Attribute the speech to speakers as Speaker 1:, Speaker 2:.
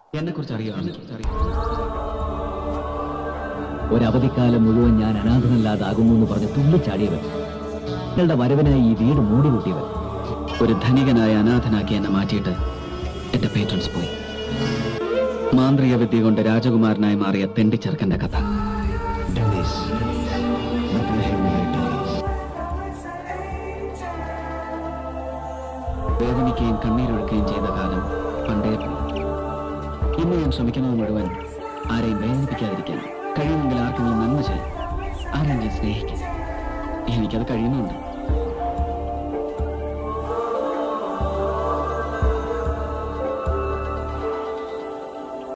Speaker 1: എന്നെ കുറിച്ച് അറിയാം
Speaker 2: ഒരവധിക്കാലം മുഴുവൻ ഞാൻ അനാഥനല്ലാതാകുന്നു എന്ന് പറഞ്ഞ് തുള്ളിച്ചാടിയവൻ നിങ്ങളുടെ വരവിനായി ഈ വീട് മൂടി കൂട്ടിയവൻ
Speaker 1: ഒരു ധനികനായ അനാഥനാക്കി എന്നെ മാറ്റിയിട്ട് എന്റെ പേtrons പോയി മാന്ത്രിക വിദ്യ കൊണ്ട് രാജകുമാരനായി മാറിയ തെണ്ടിച്ചെറുക്കന്റെ കഥ വേദനിക്കുകയും കണ്ണീരൊഴുക്കുകയും ചെയ്ത കാലം പണ്ടേ പോയി ഇന്ന് ഞാൻ ശ്രമിക്കുന്നത് മുഴുവൻ ആരെയും വേദനിപ്പിക്കാതിരിക്കാൻ കഴിയുമെങ്കിൽ ആർക്കെങ്കിലും നന്മ ചെയ്യാൻ ആരെങ്കിലും സ്നേഹിക്കാൻ എനിക്കത് കഴിയുന്നുണ്ട്